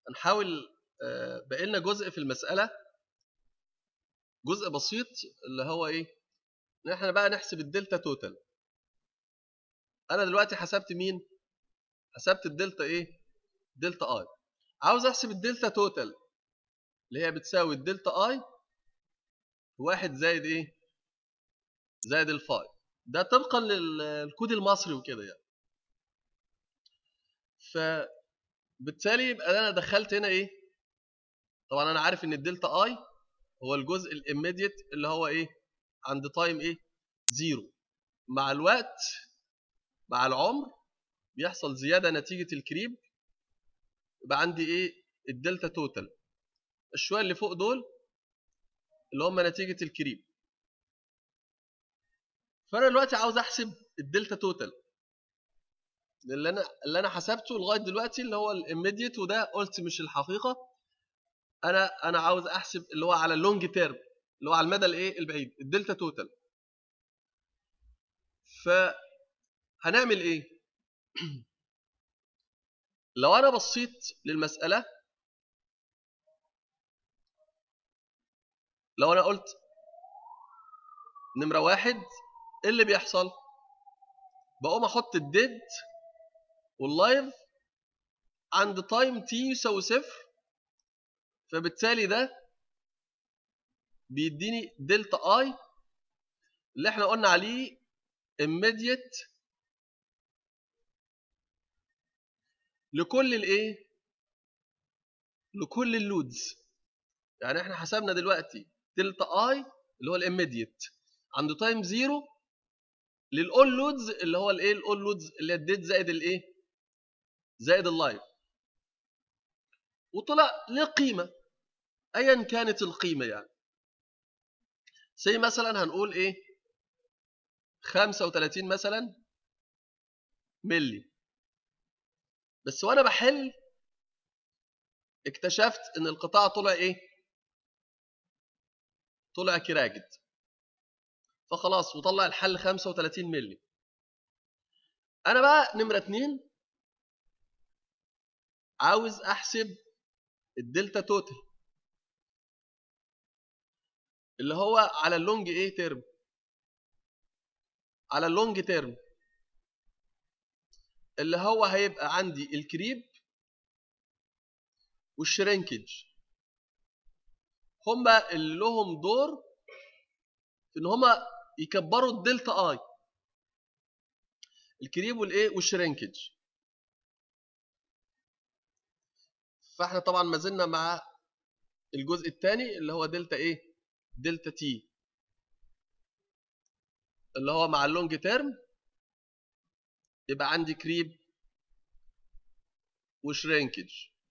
هنحاول آه، باقي لنا جزء في المساله جزء بسيط اللي هو ايه ان احنا بقى نحسب الدلتا توتال انا دلوقتي حسبت مين حسبت الدلتا ايه دلتا اي عاوز احسب الدلتا توتال اللي هي بتساوي الدلتا اي واحد زائد ايه زائد الفاي ده طبقا للكود المصري وكده يعني فبالتالي يبقى انا دخلت هنا ايه طبعا انا عارف ان الدلتا اي هو الجزء الاميديت اللي هو ايه عند تايم ايه زيرو مع الوقت مع العمر بيحصل زياده نتيجه الكريب يبقى عندي ايه الدلتا توتال الشويه اللي فوق دول اللي هم نتيجه الكريب فانا دلوقتي عاوز احسب الدلتا توتال اللي انا اللي انا حسبته لغايه دلوقتي اللي هو الاميديت وده قلت مش الحقيقه انا انا عاوز احسب اللي هو على اللونج تيرم اللي هو على المدى الايه البعيد الدلتا توتال ف هنعمل ايه لو انا بصيت للمساله لو انا قلت نمره واحد ايه اللي بيحصل بقوم احط الديد واللايف عند تايم تي يساوي صفر فبالتالي ده بيديني دلتا اي اللي احنا قلنا عليه immediate لكل الايه لكل اللودز يعني احنا حسبنا دلوقتي دلتا اي اللي هو الاميديت عند تايم زيرو للاول لودز اللي هو الايه الاول لودز اللي هي الديت زائد الايه زائد اللايف وطلع له قيمه ايا كانت القيمه يعني زي مثلا هنقول ايه 35 مثلا ملي بس وانا بحل اكتشفت ان القطاع طلع ايه طلع كراجد فخلاص وطلع الحل 35 ملي انا بقى نمره اتنين عاوز احسب الدلتا توتال اللي هو على اللونج ايه ترم على اللونج ترم اللي هو هيبقى عندي الكريب والشرينكج هما اللي لهم دور في ان هما يكبروا الدلتا اي الكريب والايه والشرينكج فاحنا طبعا ما زلنا مع الجزء الثاني اللي هو دلتا ايه دلتا تي اللي هو مع اللونج تيرم يبقى عندي كريب وشرينكج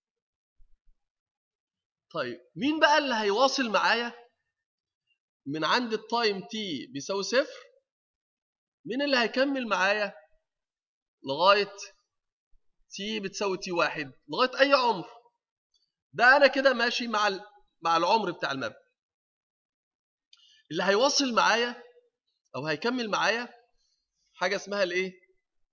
طيب مين بقى اللي هيواصل معايا من عند التايم تي بيساوي صفر مين اللي هيكمل معايا لغايه تي بتساوي تي واحد لغايه اي عمر ده انا كده ماشي مع مع العمر بتاع المبنى اللي هيواصل معايا او هيكمل معايا حاجه اسمها الايه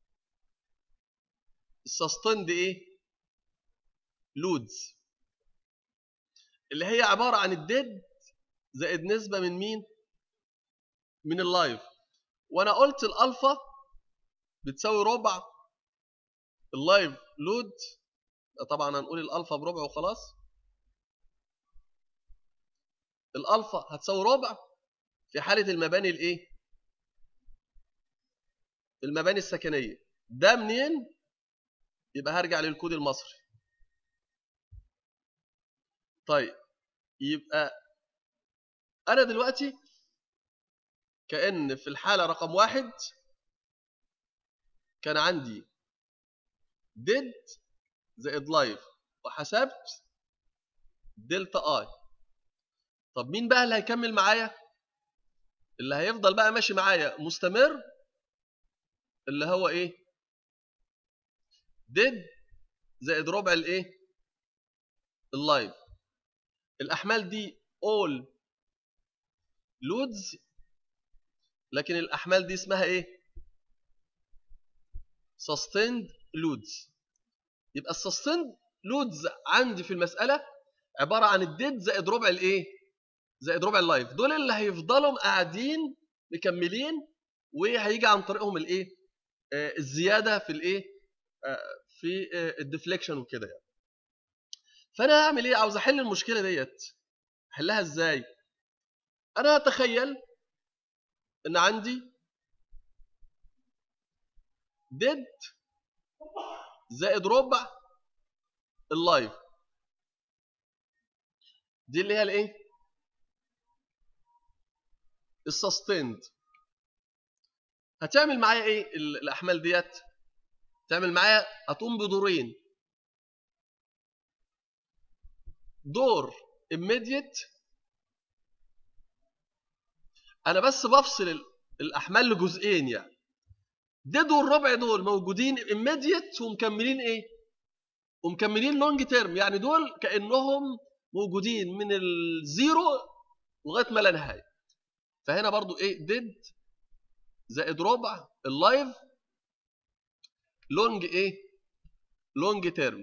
السستند ايه لودز اللي هي عباره عن الديد زائد نسبه من مين من اللايف وانا قلت الالفا بتساوي ربع اللايف لود طبعا هنقول الالفا بربع وخلاص الالفا هتساوي ربع في حاله المباني الايه المباني السكنيه ده منين يبقى هرجع للكود المصري طيب يبقى انا دلوقتي كأن في الحالة رقم واحد كان عندي ديد زائد لايف وحسبت دلتا اي طب مين بقى اللي هيكمل معايا اللي هيفضل بقى ماشي معايا مستمر اللي هو ايه ديد زائد ربع الايه اللايف الاحمال دي all لودز لكن الاحمال دي اسمها ايه sustained loads يبقى السستند لودز عندي في المساله عباره عن الديد زائد ربع الايه زائد ربع اللايف دول اللي هيفضلوا قاعدين مكملين وهيجي عن طريقهم الايه آه الزياده في الايه آه في آه الديفليكشن وكده يعني فانا هعمل ايه عاوز احل المشكله ديت احلها ازاي انا هتخيل ان عندي ديد زائد ربع اللايف دي اللي هي الايه السستيند هتعمل معايا ايه الاحمال ديت تعمل معايا هتقوم بدورين دور immediate انا بس بفصل الاحمال لجزئين يعني ده دول ربع دول موجودين immediate ومكملين ايه ومكملين لونج تيرم يعني دول كانهم موجودين من الزيرو لغايه ما لا نهايه فهنا برضو ايه ديد زائد ربع اللايف لونج ايه لونج تيرم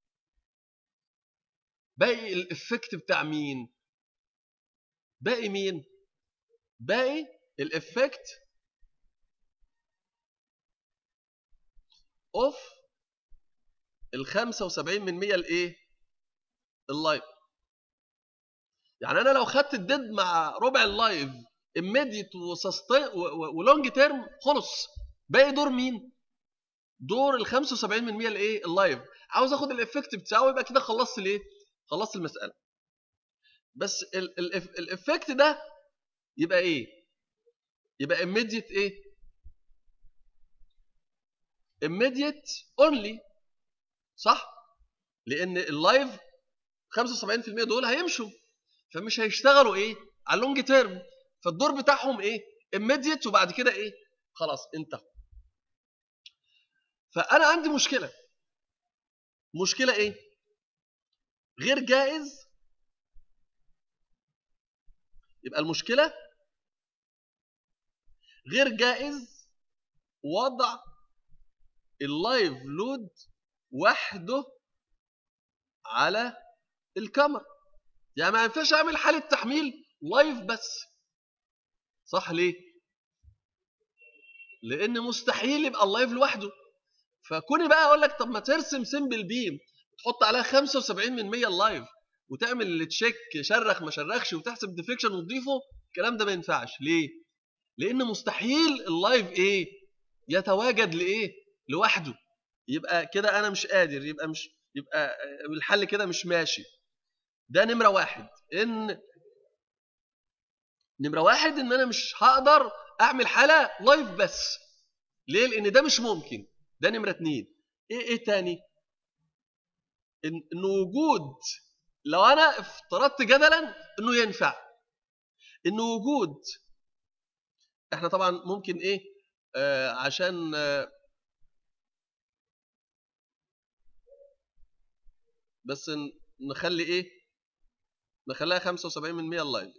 باقي الافكت بتاع مين باقي مين باقي الافكت اوف ال 75 من 100 الايه اللايف يعني انا لو خدت الديد مع ربع اللايف immediate وسستين ولونج تيرم خلص باقي دور مين دور ال 75 من 100 الايه اللايف عاوز اخد الافكت بتاعه يبقى كده خلصت الايه خلصت المساله بس الافكت ده يبقى ايه يبقى immediate ايه immediate only صح لان اللايف 75% دول هيمشوا فمش هيشتغلوا ايه على اللونج تيرم فالدور بتاعهم ايه immediate وبعد كده ايه خلاص انتهوا فانا عندي مشكله مشكله ايه غير جائز يبقى المشكله غير جائز وضع اللايف لود وحده على الكاميرا يعني ما ينفعش اعمل حاله تحميل لايف بس صح ليه لان مستحيل يبقى اللايف لوحده فكوني بقى اقول لك طب ما ترسم سمبل بيم تحط عليها 75 من 100 اللايف وتعمل اللي تشيك شرخ ما شرخش وتحسب ديفليكشن وتضيفه الكلام ده ما ينفعش ليه لان مستحيل اللايف ايه يتواجد لايه لوحده يبقى كده انا مش قادر يبقى مش يبقى الحل كده مش ماشي ده نمره واحد ان نمره واحد ان انا مش هقدر اعمل حاله لايف بس ليه لان ده مش ممكن ده نمره اتنين ايه ايه تاني ان, إن وجود لو انا افترضت جدلا انه ينفع ان وجود احنا طبعا ممكن ايه آه عشان آه بس نخلي ايه نخليها 75 من 100 اللايف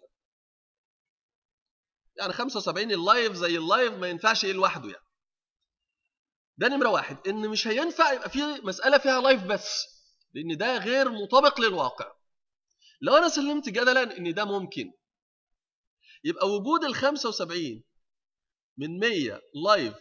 يعني 75 اللايف زي اللايف ما ينفعش ايه لوحده يعني ده نمرة واحد ان مش هينفع يبقى في مسألة فيها لايف بس لان ده غير مطابق للواقع لو انا سلمت جدلا ان ده ممكن يبقى وجود ال 75 من 100 لايف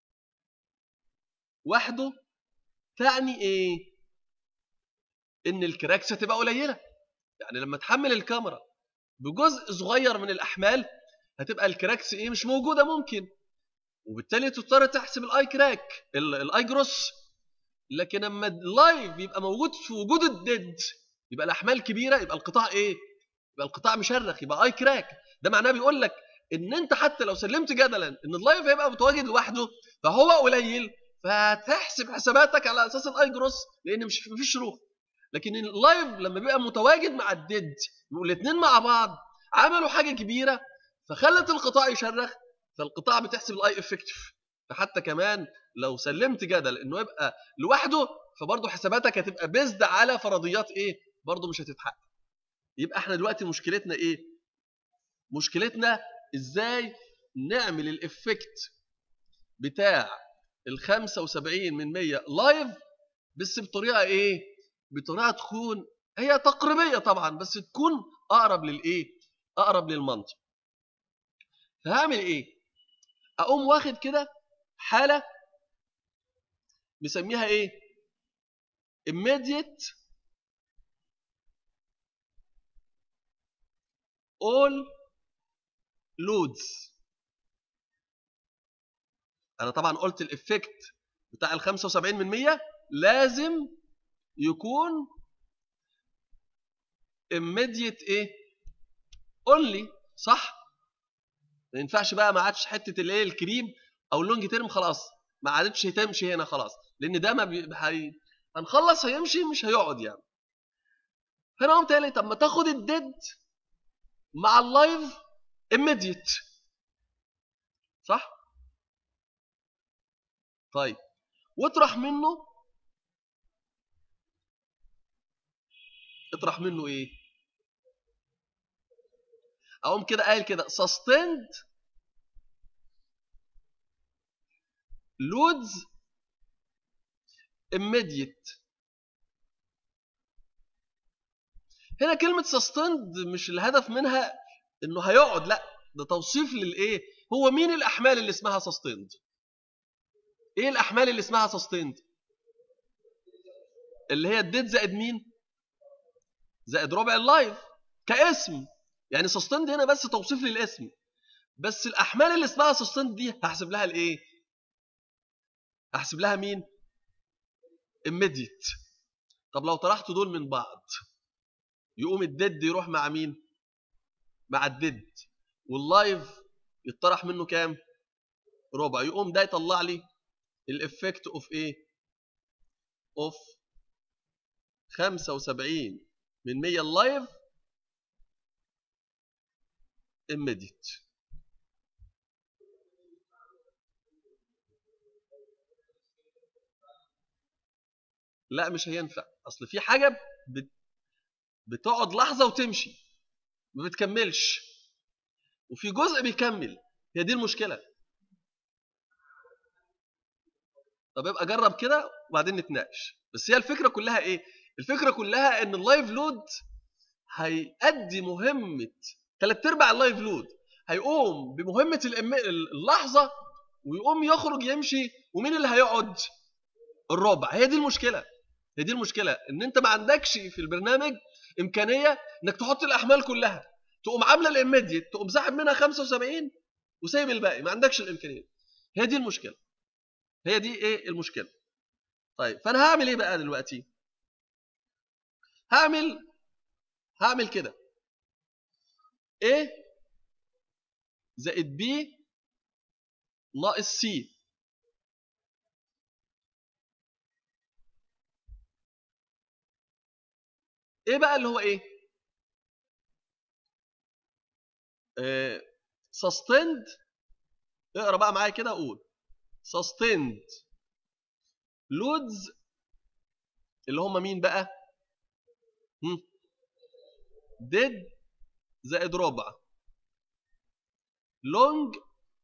وحده تعني ايه ان الكراكس هتبقى قليله يعني لما تحمل الكاميرا بجزء صغير من الاحمال هتبقى الكراكس ايه مش موجوده ممكن وبالتالي تضطر تحسب الاي كراك الاي جروس لكن لما اللايف يبقى موجود في وجود الديد يبقى الاحمال كبيره يبقى القطاع ايه يبقى القطاع مشرخ يبقى اي كراك ده معناه بيقول لك ان انت حتى لو سلمت جدلا ان اللايف هيبقى متواجد لوحده فهو قليل فهتحسب حساباتك على اساس الاي جروس لان مش مفيش شروط لكن اللايف لما بيبقى متواجد مع الديد يبقوا الاثنين مع بعض عملوا حاجه كبيره فخلت القطاع يشرخ فالقطاع بتحسب الاي افكتيف فحتى كمان لو سلمت جدل انه يبقى لوحده فبرضه حساباتك هتبقى بيزد على فرضيات ايه برضه مش هتتحقق يبقى احنا دلوقتي مشكلتنا ايه مشكلتنا ازاي نعمل الافكت بتاع ال 75 من 100 لايف بس بطريقه ايه بطريقه تكون هي تقريبيه طبعا بس تكون اقرب للايه اقرب للمنطق فهعمل ايه اقوم واخد كده حاله نسميها ايه immediate all loads انا طبعا قلت الافكت بتاع ال 75 من 100 لازم يكون immediate ايه only صح ما ينفعش بقى ما عادش حته الايه الكريم او اللونج تيرم خلاص ما عادتش تمشي هنا خلاص لان ده ما بي... هي... هنخلص هيمشي مش هيقعد يعني هنا قمت قال طب ما تاخد الديد مع اللايف immediate صح طيب واطرح منه اطرح منه ايه اقوم كده قايل كده sustained loads immediate هنا كلمة sustained مش الهدف منها انه هيقعد لا ده توصيف للايه هو مين الاحمال اللي اسمها sustained ايه الاحمال اللي اسمها sustained اللي هي الديد زائد مين زائد ربع اللايف كاسم يعني sustained هنا بس توصيف للاسم بس الاحمال اللي اسمها sustained دي هحسب لها الايه احسب لها مين immediate طب لو طرحت دول من بعض يقوم الديد يروح مع مين مع الديد واللايف يطرح منه كام ربع يقوم ده يطلع لي الافكت اوف ايه اوف 75 من 100 اللايف immediate لا مش هينفع اصل في حاجه بت... بتقعد لحظه وتمشي ما بتكملش وفي جزء بيكمل هي دي المشكله طب يبقى جرب كده وبعدين نتناقش بس هي الفكره كلها ايه الفكره كلها ان اللايف لود هيأدي مهمه ثلاث ارباع اللايف لود هيقوم بمهمه اللحظه ويقوم يخرج يمشي ومين اللي هيقعد الربع هي دي المشكله هي دي المشكله ان انت ما عندكش في البرنامج امكانيه انك تحط الاحمال كلها تقوم عامله الاميديت تقوم ساحب منها 75 وسايب الباقي ما عندكش الامكانيه هي دي المشكله هي دي ايه المشكله طيب فانا هعمل ايه بقى دلوقتي هعمل هعمل كده A زائد B ناقص C ايه بقى اللي هو ايه آه sustained اقرا بقى معايا كده اقول sustained loads اللي هم مين بقى هم dead زائد ربع long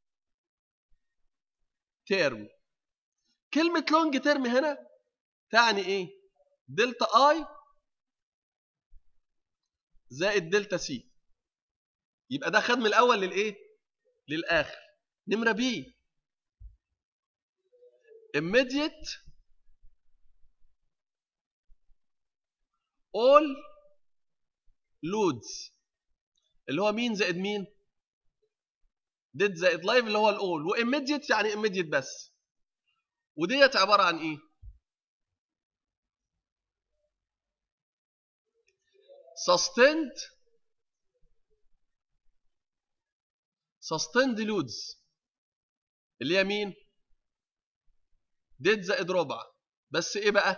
term كلمة long term هنا تعني ايه دلتا اي زائد دلتا سي يبقى ده خد من الاول للايه للاخر نمره بي immediate all loads اللي هو مين زائد مين ديد زائد لايف اللي هو الاول وimmediate يعني immediate بس وديت عباره عن ايه sustained sustained loads اللي هي مين ديد زائد ربع بس ايه بقى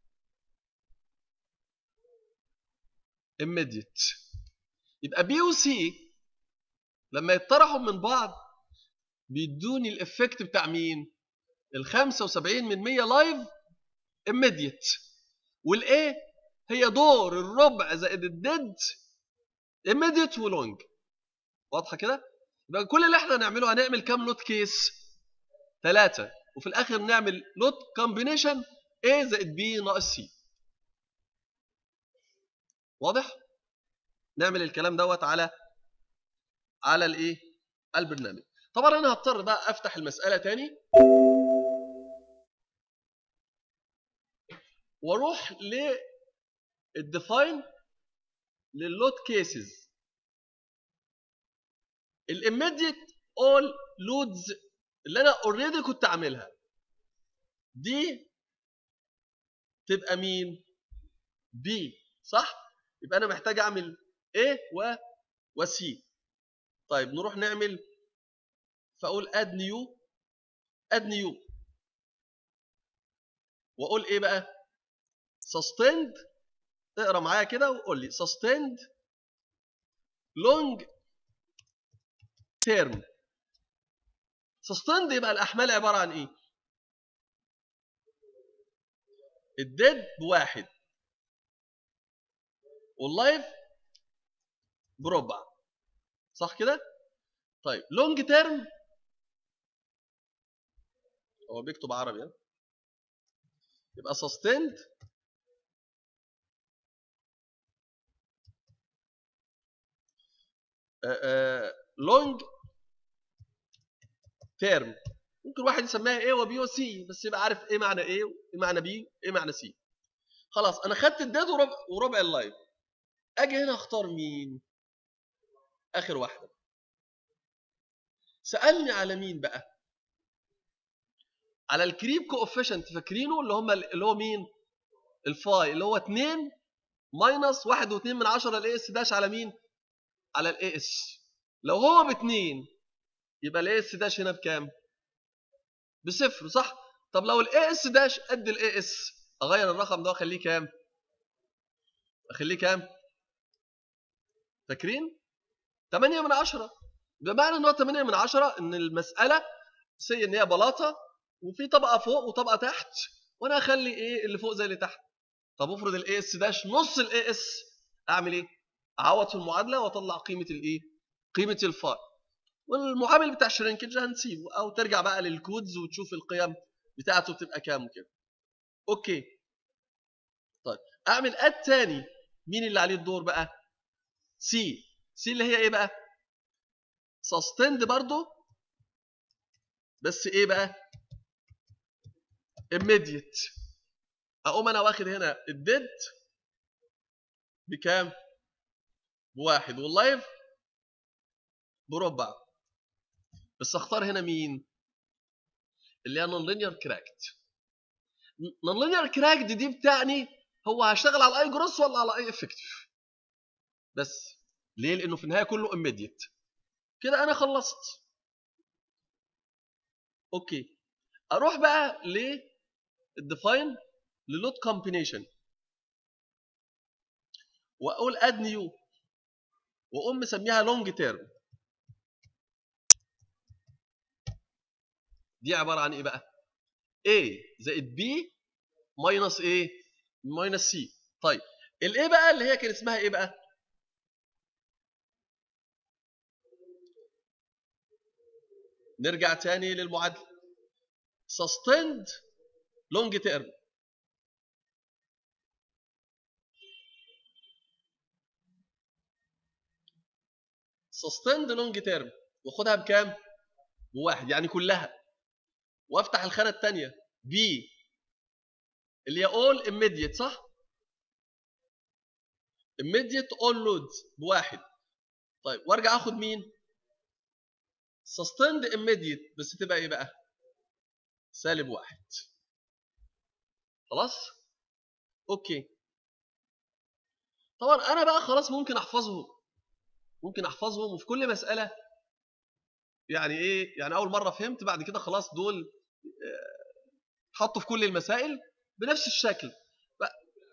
immediate يبقى بي وسي لما يطرحوا من بعض بيدوني الافكت بتاع مين ال 75 من 100 لايف immediate والايه هي دور الربع زائد الديد immediate ولونج واضحه كده يبقى كل اللي احنا هنعمله هنعمل كام لوت كيس ثلاثة وفي الاخر نعمل لوت كومبينيشن A زائد B ناقص C واضح نعمل الكلام دوت على على الايه البرنامج طبعا انا هضطر بقى افتح المساله تاني واروح للديفاين لللود كيسز الاميديت اول لودز اللي انا اوريدي كنت عاملها دي تبقى مين بي صح يبقى انا محتاج اعمل A و وسي طيب نروح نعمل فاقول اد نيو اد نيو واقول ايه بقى sustained اقرا معايا كده وقول لي sustained long term sustained يبقى الاحمال عباره عن ايه الديد بواحد واللايف بربع صح كده طيب لونج تيرم هو بيكتب عربي ها يبقى سستيند لونج تيرم ممكن واحد يسميها ايه وبي وسي بس يبقى عارف ايه معنى ايه وايه معنى بي ايه معنى سي خلاص انا خدت الديد وربع وربع اللايف اجي هنا اختار مين اخر واحده سالني على مين بقى على الكريب كوفيشنت فاكرينه اللي هم اللي هو مين الفاي اللي هو 2 ماينس 1.2 من 10 الاي اس داش على مين على الاي اس لو هو ب 2 يبقى الاي اس داش هنا بكام بصفر صح طب لو الاي اس داش قد الاي اس اغير الرقم ده واخليه كام اخليه كام فاكرين 8 من 10 بمعنى ان هو 8 من 10 ان المساله سي ان هي بلاطه وفي طبقه فوق وطبقه تحت وانا اخلي ايه اللي فوق زي اللي تحت طب افرض الاي اس داش نص الاي اس اعمل ايه اعوض في المعادله واطلع قيمه الايه قيمه الفاي والمعامل بتاع الشرينكج هنسيبه او ترجع بقى للكودز وتشوف القيم بتاعته بتبقى كام وكده اوكي طيب اعمل اد تاني مين اللي عليه الدور بقى سي سي اللي هي ايه بقى سستند برضو بس ايه بقى immediate اقوم انا واخد هنا الديد بكام بواحد واللايف بربع بس اختار هنا مين اللي هي نون لينير كراكت نون لينير كراكت دي بتعني هو هشتغل على اي جروس ولا على اي افكتيف بس ليه لانه في النهايه كله immediate كده انا خلصت اوكي اروح بقى للديفاين للود كومبينيشن واقول اد نيو واقوم مسميها لونج تيرم دي عباره عن ايه بقى A زائد B ماينس A ماينس C طيب الايه بقى اللي هي كان اسمها ايه بقى نرجع تاني للمعادله sustained long term sustained long term واخدها بكام بواحد يعني كلها وافتح الخانه الثانيه B اللي هي all immediate صح immediate all loads بواحد طيب وارجع اخد مين sustained immediate بس تبقى ايه بقى سالب واحد خلاص اوكي طبعا انا بقى خلاص ممكن احفظهم ممكن احفظهم وفي كل مساله يعني ايه يعني اول مره فهمت بعد كده خلاص دول حطوا في كل المسائل بنفس الشكل ف...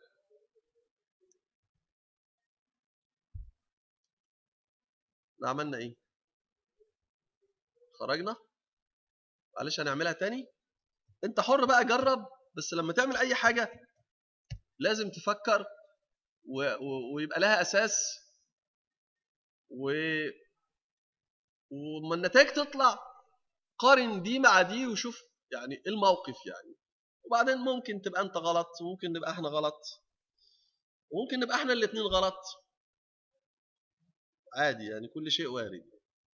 عملنا ايه خرجنا معلش هنعملها تاني انت حر بقى جرب بس لما تعمل اي حاجه لازم تفكر و... و... ويبقى لها اساس و وما النتائج تطلع قارن دي مع دي وشوف يعني ايه الموقف يعني وبعدين ممكن تبقى انت غلط ممكن نبقى احنا غلط وممكن نبقى احنا الاثنين غلط عادي يعني كل شيء وارد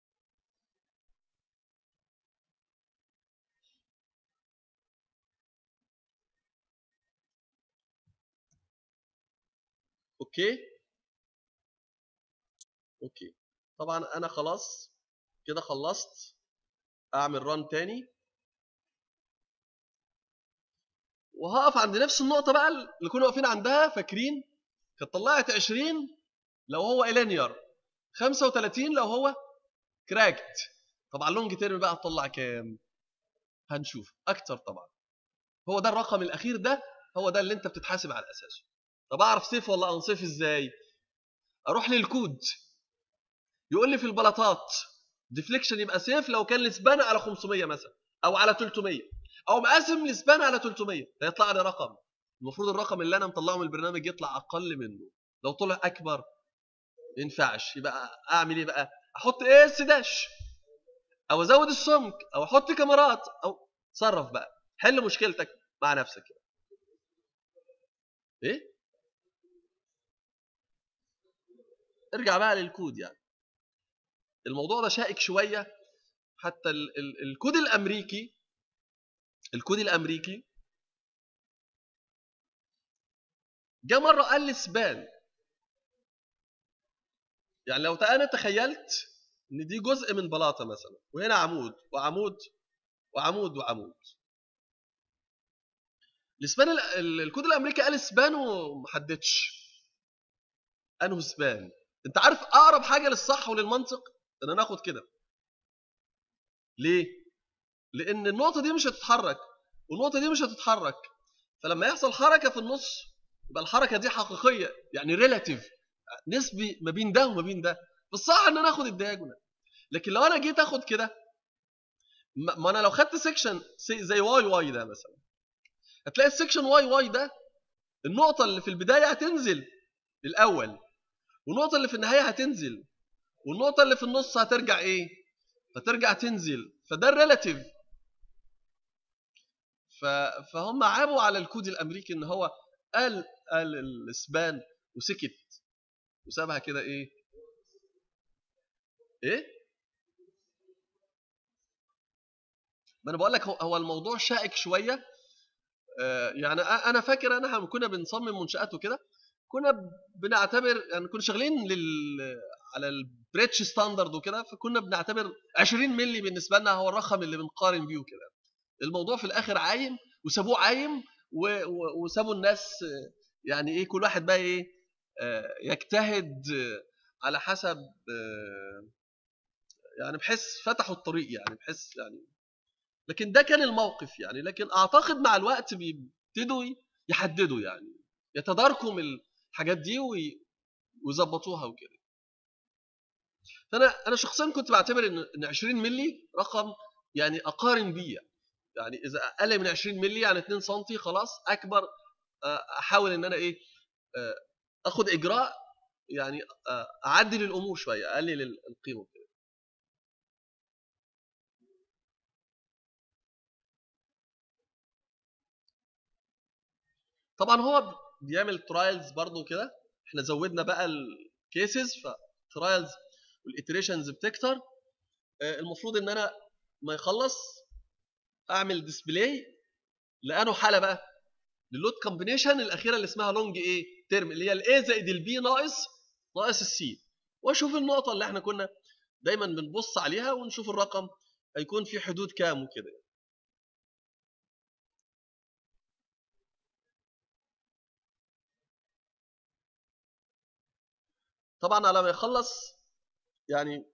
اوكي اوكي طبعا انا خلاص كده خلصت اعمل ران تاني وهقف عند نفس النقطه بقى اللي كنا واقفين عندها فاكرين كانت طلعت 20 لو هو الينير 35 لو هو كراكت طبعا لونج تيرم بقى هتطلع كام هنشوف اكتر طبعا هو ده الرقم الاخير ده هو ده اللي انت بتتحاسب على اساسه طب اعرف سيف ولا انصيف ازاي اروح للكود يقول لي في البلاطات ديفليكشن يبقى سيف لو كان الاسبان على 500 مثلا او على 300 او مقاسم الاسبان على 300 هيطلع لي رقم المفروض الرقم اللي انا مطلعه من البرنامج يطلع اقل منه لو طلع اكبر ما ينفعش يبقى اعمل ايه بقى احط ايه اس داش او ازود السمك او احط كاميرات او تصرف بقى حل مشكلتك مع نفسك ايه ارجع بقى للكود يعني الموضوع ده شائك شويه حتى ال ال الكود الامريكي الكود الامريكي جه مره قال لي سبان يعني لو انا تخيلت ان دي جزء من بلاطه مثلا وهنا عمود وعمود وعمود وعمود الاسبان الكود الامريكي قال سبان وما حددش انه سبان انت عارف اقرب حاجه للصح وللمنطق ان ناخد كده ليه لان النقطه دي مش هتتحرك والنقطه دي مش هتتحرك فلما يحصل حركه في النص يبقى الحركه دي حقيقيه يعني ريلاتيف نسبي ما بين ده وما بين ده فالصح ان انا اخد الدياجونال لكن لو انا جيت اخد كده ما انا لو خدت سيكشن زي واي واي ده مثلا هتلاقي السيكشن واي واي ده النقطة اللي في البداية هتنزل الأول والنقطة اللي في النهاية هتنزل والنقطة اللي في النص هترجع إيه؟ هترجع تنزل فده الريلاتيف فهم عابوا على الكود الأمريكي إن هو قال قال الإسبان وسكت وسابها كده إيه؟ إيه؟ ما أنا بقول لك هو الموضوع شائك شوية آه، يعني انا فاكر انا كنا بنصمم منشات وكده كنا بنعتبر يعني كنا شغالين لل على البريتش ستاندرد وكده فكنا بنعتبر 20 مللي بالنسبه لنا هو الرقم اللي بنقارن بيه وكده الموضوع في الاخر عايم وسابوه عايم وسابوا الناس يعني ايه كل واحد بقى ايه آه، يجتهد على حسب آه، يعني بحيث فتحوا الطريق يعني بحيث يعني لكن ده كان الموقف يعني لكن اعتقد مع الوقت بيبتدوا يحددوا يعني يتداركوا الحاجات دي ويظبطوها وكده فانا انا شخصيا كنت بعتبر ان 20 مللي رقم يعني اقارن بيه يعني اذا اقل من 20 مللي يعني 2 سم خلاص اكبر آه، احاول ان انا ايه آه، اخد اجراء يعني آه، اعدل الامور شويه اقلل القيمه كده طبعا هو بيعمل ترايلز برضه كده احنا زودنا بقى الكيسز فترايلز والاتريشنز بتكتر آه، المفروض ان انا ما يخلص اعمل ديسبلاي لانه حاله بقى للود كومبينيشن الاخيره اللي اسمها لونج ايه ترم اللي هي الاي زائد البي ناقص ناقص السي واشوف النقطه اللي احنا كنا دايما بنبص عليها ونشوف الرقم هيكون في حدود كام وكده طبعا على ما يخلص يعني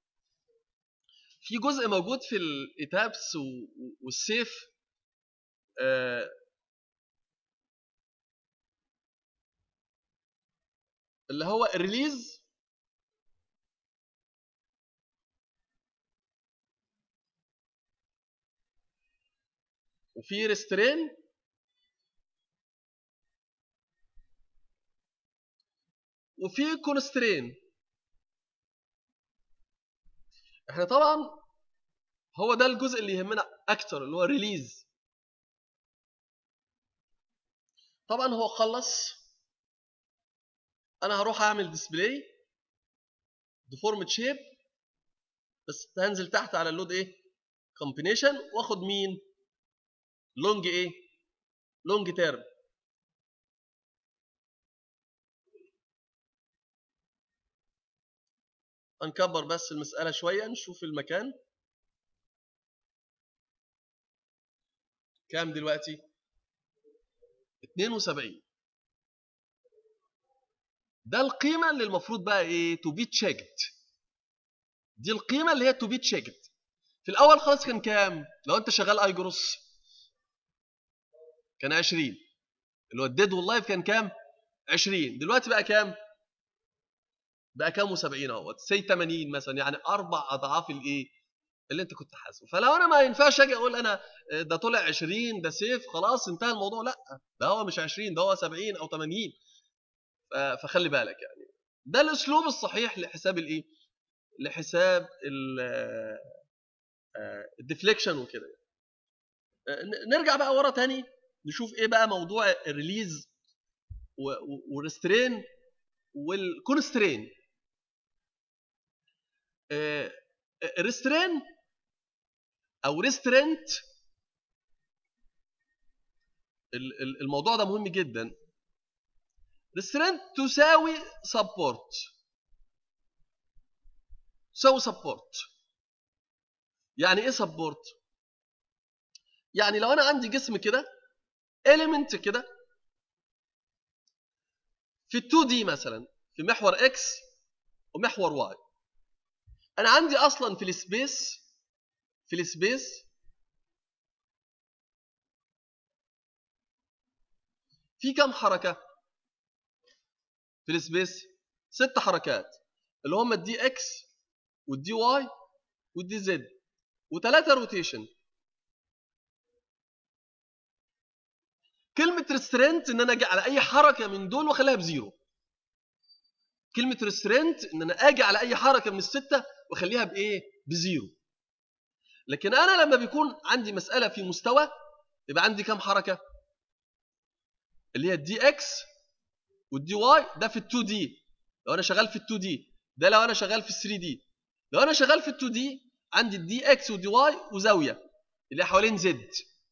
في جزء موجود في الايتابس والسيف آه، اللي هو الريليز وفي ريسترين وفي كونسترين احنا طبعا هو ده الجزء اللي يهمنا اكتر اللي هو ريليز طبعا هو خلص انا هروح اعمل ديسبلاي ديفورمد شيب بس هنزل تحت على اللود ايه كومبينيشن واخد مين لونج ايه لونج تيرم هنكبر بس المسألة شوية نشوف المكان كام دلوقتي 72 ده القيمة اللي المفروض بقى ايه تو بي تشيكد دي القيمة اللي هي تو بي تشيكد في الأول خالص كان كام لو أنت شغال اي جروس كان 20 اللي هو الديد واللايف كان كام 20 دلوقتي بقى كام بقى كام و70 اهوت سي 80 مثلا يعني اربع اضعاف الايه اللي انت كنت حاسبه فلو انا ما ينفعش اجي اقول انا ده طلع 20 ده سيف خلاص انتهى الموضوع لا ده هو مش 20 ده هو 70 او 80 فخلي بالك يعني ده الاسلوب الصحيح لحساب الايه لحساب الديفليكشن وكده نرجع بقى ورا تاني نشوف ايه بقى موضوع الريليز والريسترين والكونسترين ريسترين او ريسترنت الموضوع ده مهم جدا ريسترنت تساوي سبورت تساوي سبورت يعني ايه سبورت يعني لو انا عندي جسم كده اليمنت كده في 2 دي مثلا في محور اكس ومحور واي انا عندي اصلا في السبيس في السبيس في كم حركه في السبيس ست حركات اللي هم الدي اكس والدي واي والدي زد وثلاثه روتيشن كلمه ريسترنت ان انا اجي على اي حركه من دول واخليها بزيرو كلمه ريسترنت ان انا اجي على اي حركه من السته واخليها بايه بزيرو لكن انا لما بيكون عندي مساله في مستوى يبقى عندي كام حركه اللي هي الدي اكس والدي واي ده في ال2 دي لو انا شغال في ال2 دي ده لو انا شغال في ال3 دي لو انا شغال في ال2 دي عندي الدي اكس والدي واي وزاويه اللي حوالين زد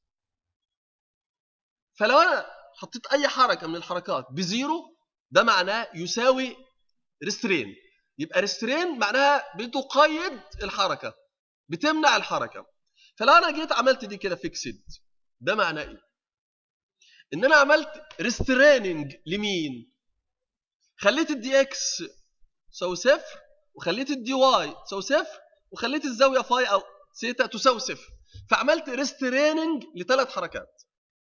فلو انا حطيت اي حركه من الحركات بزيرو ده معناه يساوي ريسترين يبقى ريسترين معناها بتقيد الحركه بتمنع الحركه فلو انا جيت عملت دي كده فيكسد ده معناه ايه ان انا عملت ريستريننج لمين خليت الدي اكس تساوي صفر وخليت الدي واي تساوي صفر وخليت الزاويه فاي او سيتا تساوي صفر فعملت ريستريننج لثلاث حركات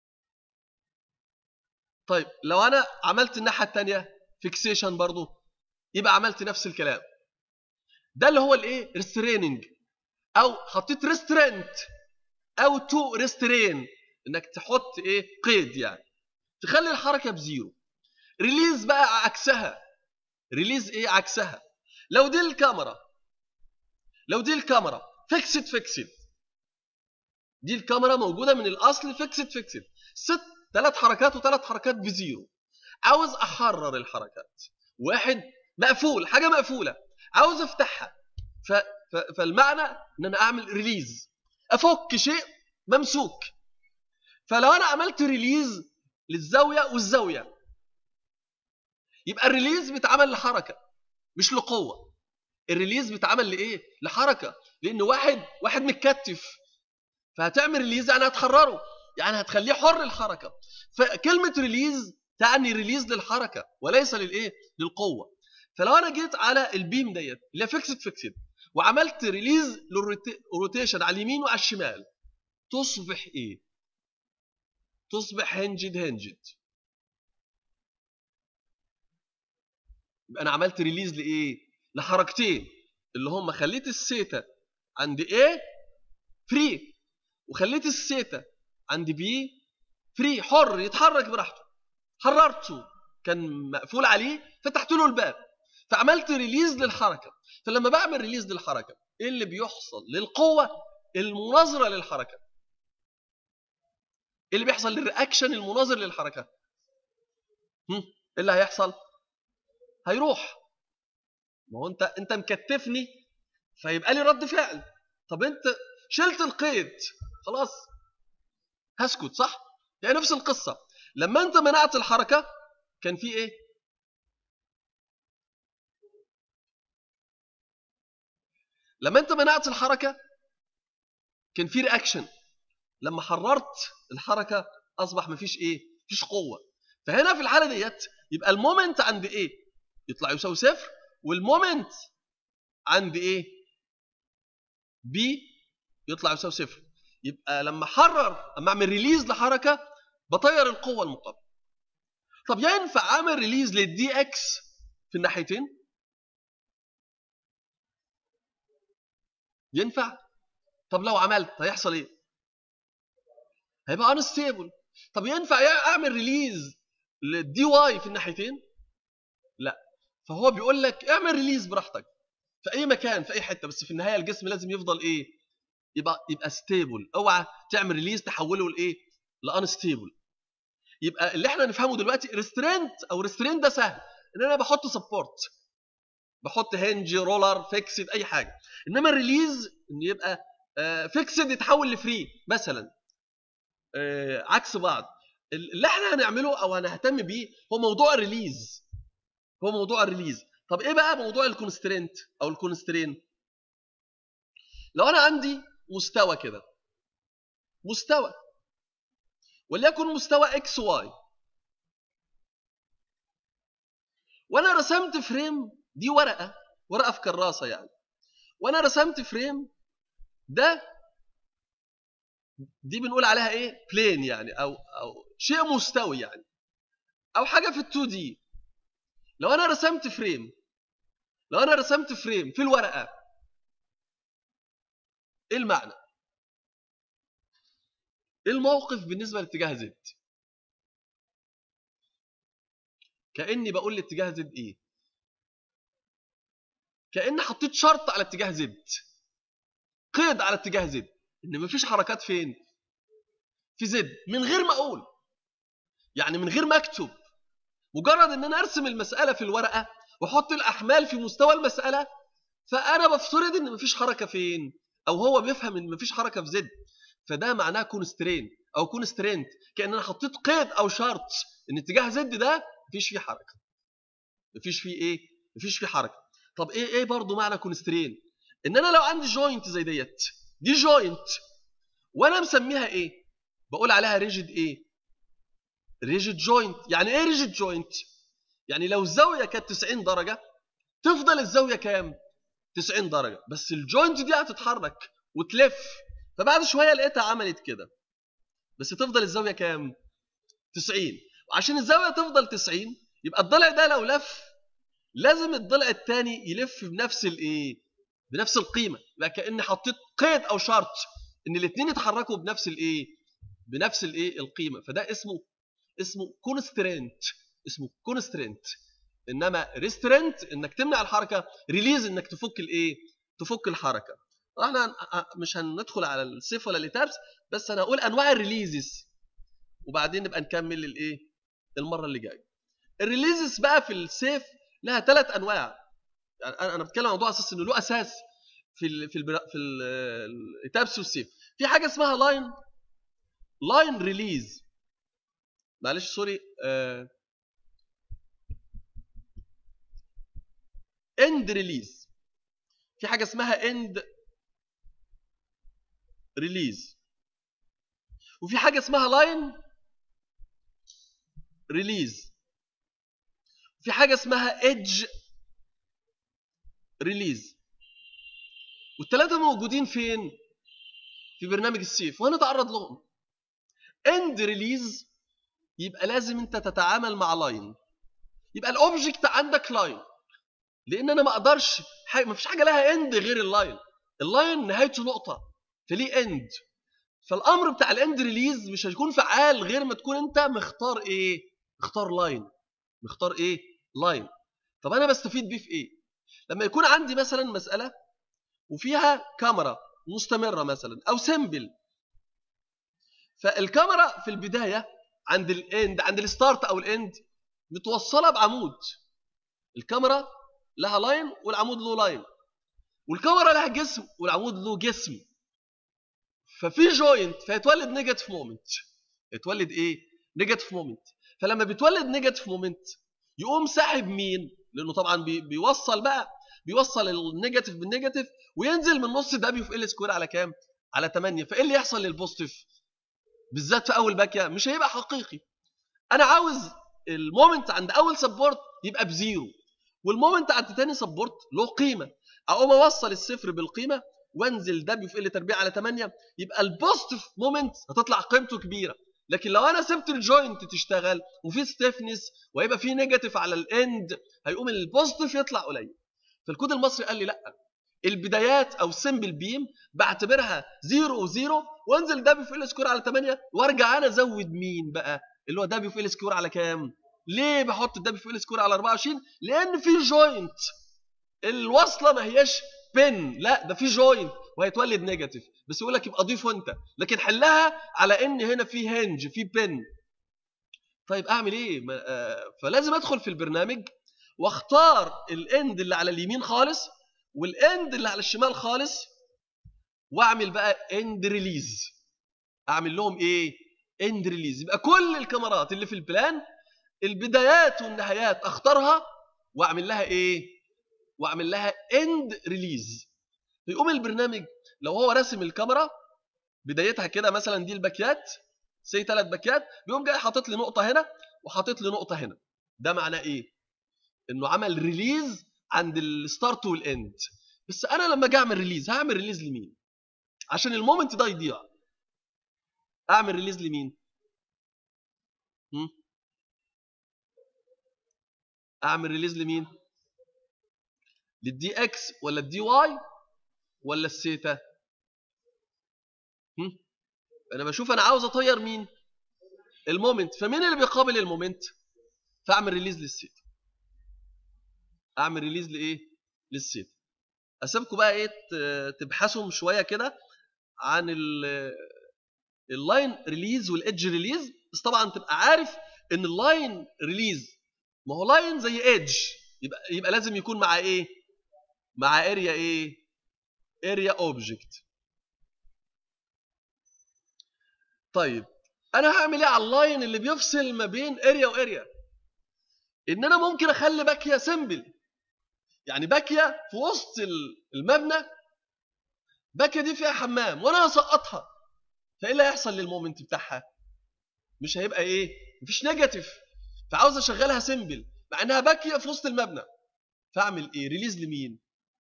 طيب لو انا عملت الناحيه الثانيه فيكسيشن برضو يبقى عملت نفس الكلام ده اللي هو الايه ريستريننج او حطيت ريسترنت او تو ريسترين انك تحط ايه قيد يعني تخلي الحركه بزيرو ريليز بقى عكسها ريليز ايه عكسها لو دي الكاميرا لو دي الكاميرا فيكسد فيكسد دي الكاميرا موجوده من الاصل فيكسد فيكسد ست ثلاث حركات وثلاث حركات بزيرو عاوز احرر الحركات واحد مقفول حاجه مقفوله عاوز افتحها ف... ف... فالمعنى ان انا اعمل ريليز افك شيء ممسوك فلو انا عملت ريليز للزاويه والزاويه يبقى الريليز بيتعمل لحركه مش لقوه الريليز بيتعمل لايه لحركه لان واحد واحد متكتف فهتعمل ريليز يعني هتحرره يعني هتخليه حر الحركه فكلمه ريليز تعني ريليز للحركه وليس للايه للقوه فلو انا جيت على البيم ديت اللي هي فيكسد فيكسد وعملت ريليز للروتيشن على اليمين وعلى الشمال تصبح ايه تصبح هنجد هنجد يبقى انا عملت ريليز لايه لحركتين اللي هم خليت السيتا عند A فري وخليت السيتا عند B فري حر يتحرك براحته حررته كان مقفول عليه فتحت له الباب فعملت ريليز للحركه فلما بعمل ريليز للحركه ايه اللي بيحصل للقوه المناظره للحركه ايه اللي بيحصل للرياكشن المناظر للحركه هم؟ ايه اللي هيحصل هيروح ما هو انت انت مكتفني فيبقى لي رد فعل طب انت شلت القيد خلاص هسكت صح يعني نفس القصه لما انت منعت الحركه كان في ايه لما انت منعت الحركه كان في رياكشن لما حررت الحركه اصبح مفيش ايه مفيش قوه فهنا في الحاله ديت يبقى المومنت عند ايه يطلع يساوي صفر والمومنت عند ايه بي يطلع يساوي صفر يبقى لما حرر اما اعمل ريليز لحركه بطير القوه المقابله طب ينفع اعمل ريليز للدي اكس في الناحيتين ينفع طب لو عملت هيحصل ايه هيبقى انستيبل طب ينفع اعمل ريليز للدي واي في الناحيتين لا فهو بيقول لك اعمل ريليز براحتك في اي مكان في اي حته بس في النهايه الجسم لازم يفضل ايه يبقى يبقى ستيبل اوعى تعمل ريليز تحوله لايه لانستيبل يبقى اللي احنا نفهمه دلوقتي ريسترينت او ريسترينت ده سهل ان انا بحط سبورت بحط هنج رولر فيكسد اي حاجه انما الريليز ان يبقى فيكسد يتحول لفري مثلا آه، عكس بعض اللي احنا هنعمله او هنهتم بيه هو موضوع الريليز هو موضوع الريليز طب ايه بقى موضوع الكونسترينت او الكونسترين لو انا عندي مستوى كده مستوى وليكن مستوى اكس واي وانا رسمت فريم دي ورقه ورقه في كراسه يعني وانا رسمت فريم ده دي بنقول عليها ايه بلين يعني او او شيء مستوي يعني او حاجه في ال2 دي لو انا رسمت فريم لو انا رسمت فريم في الورقه ايه المعنى ايه الموقف بالنسبه لاتجاه زد كاني بقول لاتجاه زد ايه كاني حطيت شرط على اتجاه زد قيد على اتجاه زد ان مفيش حركات فين في زد من غير ما اقول يعني من غير ما اكتب مجرد ان انا ارسم المساله في الورقه واحط الاحمال في مستوى المساله فانا بفترض ان مفيش حركه فين او هو بيفهم ان مفيش حركه في زد فده معناه كونسترين او كونسترينت كان انا حطيت قيد او شرط ان اتجاه زد ده مفيش فيه حركه مفيش فيه ايه مفيش فيه حركه طب ايه ايه برضه معنى كونسترين ان انا لو عندي جوينت زي ديت دي جوينت وانا مسميها ايه بقول عليها ريجيد ايه ريجيد جوينت يعني ايه ريجيد جوينت يعني لو الزاويه كانت 90 درجه تفضل الزاويه كام 90 درجه بس الجوينت دي هتتحرك وتلف فبعد شويه لقيتها عملت كده بس تفضل الزاويه كام 90 وعشان الزاويه تفضل 90 يبقى الضلع ده لو لف لازم الضلع الثاني يلف بنفس الايه بنفس القيمه يبقى كاني حطيت قيد او شرط ان الاثنين يتحركوا بنفس الايه بنفس الايه القيمه فده اسمه اسمه كونسترينت اسمه كونسترينت انما ريسترينت انك تمنع الحركه ريليز انك تفك الايه تفك الحركه احنا مش هندخل على السيف ولا الاتابس بس انا هقول انواع الريليزز وبعدين نبقى نكمل الايه المره اللي جايه الريليزز بقى في السيف لها ثلاث انواع يعني انا بتكلم عن موضوع اساس انه له اساس في ال في ال في الاتابس والسيف في حاجه اسمها لاين لاين ريليز معلش سوري اند ريليز في حاجه اسمها اند ريليز وفي حاجه اسمها لاين ريليز في حاجه اسمها ايدج ريليز والثلاثه موجودين فين في برنامج السيف وهنتعرض لهم اند ريليز يبقى لازم انت تتعامل مع لاين يبقى الاوبجكت عندك لاين لان انا ما اقدرش ما فيش حاجه لها اند غير اللاين اللاين نهايته نقطه فليه اند فالامر بتاع الاند ريليز مش هيكون فعال غير ما تكون انت مختار ايه مختار لاين مختار ايه لاين طب انا بستفيد بيه في ايه لما يكون عندي مثلا مساله وفيها كاميرا مستمره مثلا او سيمبل فالكاميرا في البدايه عند الاند عند الستارت او الاند متوصله بعمود الكاميرا لها لاين والعمود له لاين والكاميرا لها جسم والعمود له جسم ففي جوينت فيتولد نيجاتيف مومنت يتولد ايه نيجاتيف مومنت فلما بيتولد نيجاتيف مومنت يقوم ساحب مين لانه طبعا بي بيوصل بقى بيوصل النيجاتيف بالنيجاتيف وينزل من نص دبليو في ال سكوير على كام على 8 فايه اللي يحصل للبوزيتيف بالذات في اول باكيه مش هيبقى حقيقي انا عاوز المومنت عند اول سبورت يبقى بزيرو والمومنت عند تاني سبورت له قيمه اقوم اوصل الصفر بالقيمه وانزل دبليو في ال تربيع على 8 يبقى البوزيتيف مومنت هتطلع قيمته كبيره لكن لو انا سبت الجوينت تشتغل وفي ستيفنس وهيبقى في نيجاتيف على الاند هيقوم البوزيتيف يطلع قليل فالكود المصري قال لي لا البدايات او سمبل بيم بعتبرها 0 و0 وانزل دبليو في ال سكوير على 8 وارجع انا ازود مين بقى اللي هو دبليو في ال سكوير على كام ليه بحط الدبليو في ال سكوير على 24 لان في جوينت الوصله ما هياش بن لا ده في جوينت وهيتولد نيجاتيف بس يقول لك يبقى ضيفه انت لكن حلها على ان هنا في هنج في بن طيب اعمل ايه آه فلازم ادخل في البرنامج واختار الاند اللي على اليمين خالص والاند اللي على الشمال خالص واعمل بقى اند ريليز اعمل لهم ايه اند ريليز يبقى كل الكاميرات اللي في البلان البدايات والنهايات اختارها واعمل لها ايه واعمل لها اند ريليز يقوم البرنامج لو هو راسم الكاميرا بدايتها كده مثلا دي الباكيات سي ثلاث باكيات بيقوم جاي حاطط لي نقطه هنا وحاطط لي نقطه هنا ده معناه ايه انه عمل ريليز عند الستارت والاند بس انا لما اجي اعمل ريليز هعمل ريليز لمين عشان المومنت ده يضيع اعمل ريليز لمين هم؟ اعمل ريليز لمين للدي اكس ولا الدي واي ولا السيتا هم؟ انا بشوف انا عاوز اطير مين المومنت فمين اللي بيقابل المومنت فاعمل ريليز للسيتا اعمل ريليز لايه للسيتا اسيبكم بقى ايه تبحثوا شويه كده عن اللاين ريليز والايدج ريليز بس طبعا تبقى عارف ان اللاين ريليز ما هو لاين زي ايدج يبقى يبقى لازم يكون مع ايه مع اريا ايه اريا اوبجكت طيب انا هعمل ايه على اللاين اللي بيفصل ما بين اريا واريا ان انا ممكن اخلي باكيه سمبل يعني باكيه في وسط المبنى باكيه دي فيها حمام وانا هسقطها فايه اللي هيحصل للمومنت بتاعها مش هيبقى ايه مفيش نيجاتيف فعاوز اشغلها سمبل مع انها باكيه في وسط المبنى فاعمل ايه ريليز لمين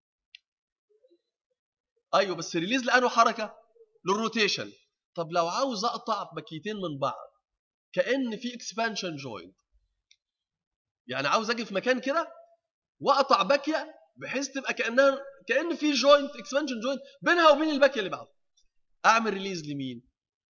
ايوه بس ريليز لانه حركه للروتيشن طب لو عاوز اقطع باكيتين من بعض كان في اكسبانشن جوينت يعني عاوز اجي في مكان كده واقطع باكيه بحيث تبقى كانها كان في جوينت اكسبانشن جوينت بينها وبين الباكيه اللي بعدها اعمل ريليز لمين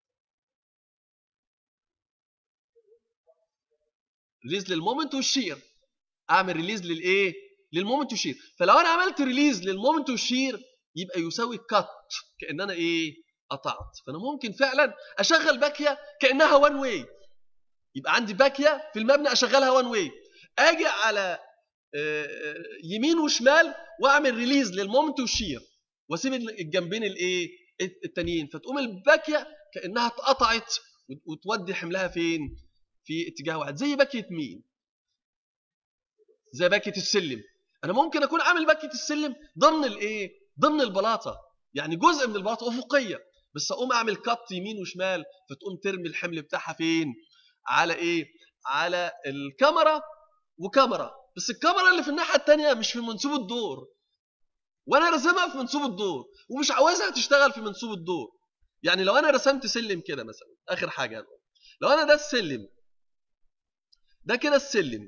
ريليز للمومنت والشير اعمل ريليز للايه للمومنت والشير فلو انا عملت ريليز للمومنت والشير يبقى يساوي كات كان انا ايه قطعت فانا ممكن فعلا اشغل باكيه كانها وان واي يبقى عندي باكيه في المبنى اشغلها وان واي اجي على يمين وشمال واعمل ريليز للمومنت والشير واسيب الجنبين الايه التانيين فتقوم الباكيه كانها اتقطعت وتودي حملها فين في اتجاه واحد زي باكيه مين زي باكيه السلم انا ممكن اكون عامل باكيه السلم ضمن الايه ضمن البلاطه يعني جزء من البلاطه افقيه بس اقوم اعمل كت يمين وشمال فتقوم ترمي الحمل بتاعها فين على ايه على الكاميرا وكاميرا بس الكاميرا اللي في الناحيه الثانيه مش في منسوب الدور وانا راسمها في منسوب الدور ومش عاوزها تشتغل في منسوب الدور يعني لو انا رسمت سلم كده مثلا اخر حاجه أنا. لو انا ده السلم ده كده السلم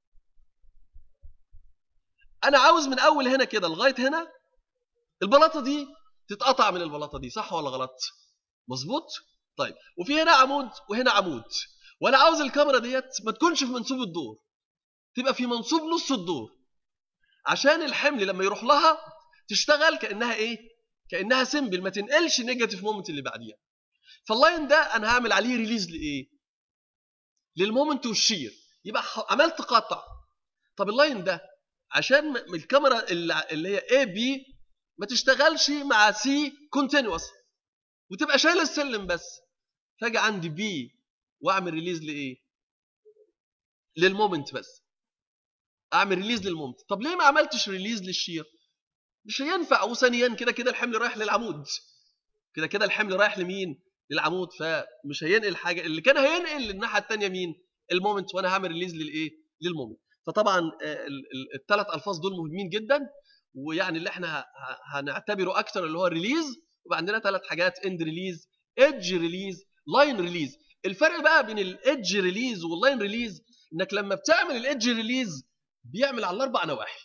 انا عاوز من اول هنا كده لغايه هنا البلاطه دي تتقطع من البلاطه دي صح ولا غلط مظبوط طيب وفي هنا عمود وهنا عمود وانا عاوز الكاميرا ديت ما تكونش في منسوب الدور تبقى في منسوب نص الدور عشان الحمل لما يروح لها تشتغل كانها ايه كانها سمبل ما تنقلش نيجاتيف مومنت اللي بعديها فاللاين ده انا هعمل عليه ريليز لايه للمومنت والشير يبقى عملت قطع طب اللاين ده عشان م- الكاميرا اللي اللي هي اي بي ما تشتغلش مع سي كونتينوس وتبقى شايله السلم بس فاجي عندي بي واعمل ريليز لايه للمومنت بس اعمل ريليز للمومنت طب ليه ما عملتش ريليز للشير مش هينفع وثانيا كده كده الحمل رايح للعمود كده كده الحمل رايح لمين للعمود فمش هينقل حاجه اللي كان هينقل للناحيه الثانيه مين المومنت وانا هعمل ريليز للايه للمومنت فطبعا الثلاث الفاظ دول مهمين جدا ويعني اللي احنا ه- ه- هنعتبره اكتر اللي هو الريليز ويبقى عندنا ثلاث حاجات اند ريليز ايدج ريليز لاين ريليز الفرق بقى بين الايدج ريليز واللاين ريليز انك لما بتعمل الايدج ريليز بيعمل على الاربع نواحي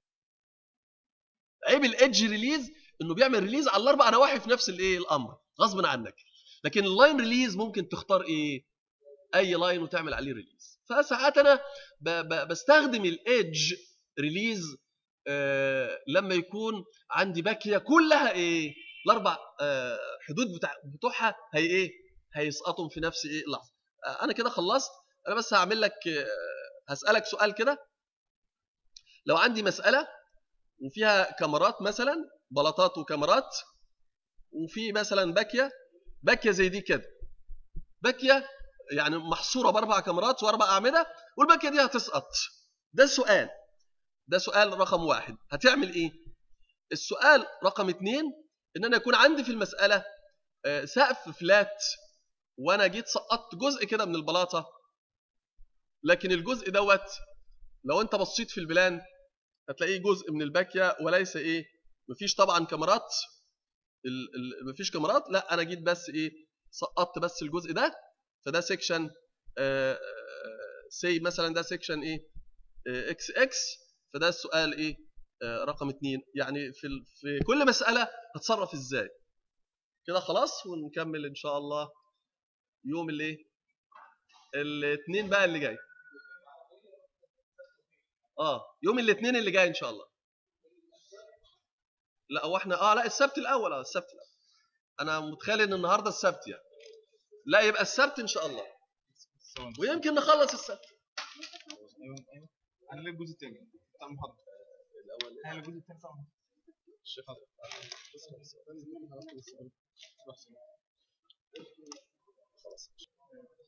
عيب الايدج ريليز انه بيعمل ريليز على الاربع نواحي في نفس الايه الامر غصب عنك لكن اللاين ريليز ممكن تختار ايه اي لاين وتعمل عليه ريليز فساعات انا ب ب بستخدم الايدج ريليز آه لما يكون عندي باكيه كلها ايه الاربع آه حدود بتاع بتوعها هي ايه هيسقطوا في نفس ايه لحظه آه انا كده خلصت انا بس هعمل لك آه هسالك سؤال كده لو عندي مساله وفيها كاميرات مثلا بلاطات وكاميرات وفي مثلا باكيه باكيه زي دي كده باكيه يعني محصوره باربع كاميرات واربع اعمده والباكيه دي هتسقط ده السؤال ده سؤال رقم واحد هتعمل ايه السؤال رقم اتنين ان انا يكون عندي في المساله آه، سقف فلات وانا جيت سقطت جزء كده من البلاطه لكن الجزء دوت لو انت بصيت في البلان هتلاقيه جزء من الباكيه وليس ايه مفيش طبعا كاميرات ال- ال- مفيش كاميرات لا انا جيت بس ايه سقطت بس الجزء ده فده سيكشن سي مثلا ده سيكشن ايه اكس اكس فده السؤال ايه آه، رقم اتنين يعني في ال- في كل مساله هتصرف ازاي كده خلاص ونكمل ان شاء الله يوم الايه الاثنين بقى اللي جاي اه يوم الاثنين اللي جاي ان شاء الله لا هو احنا اه لا السبت الاول اه السبت الاول انا متخيل ان النهارده السبت يعني لا يبقى السبت ان شاء الله ويمكن نخلص السبت ايوه ايوه هنلاقي الجزء الثاني بتاع المحاضره الاول هنلاقي الجزء الثاني بتاع المحاضره الشيخ روح سلام. خلاص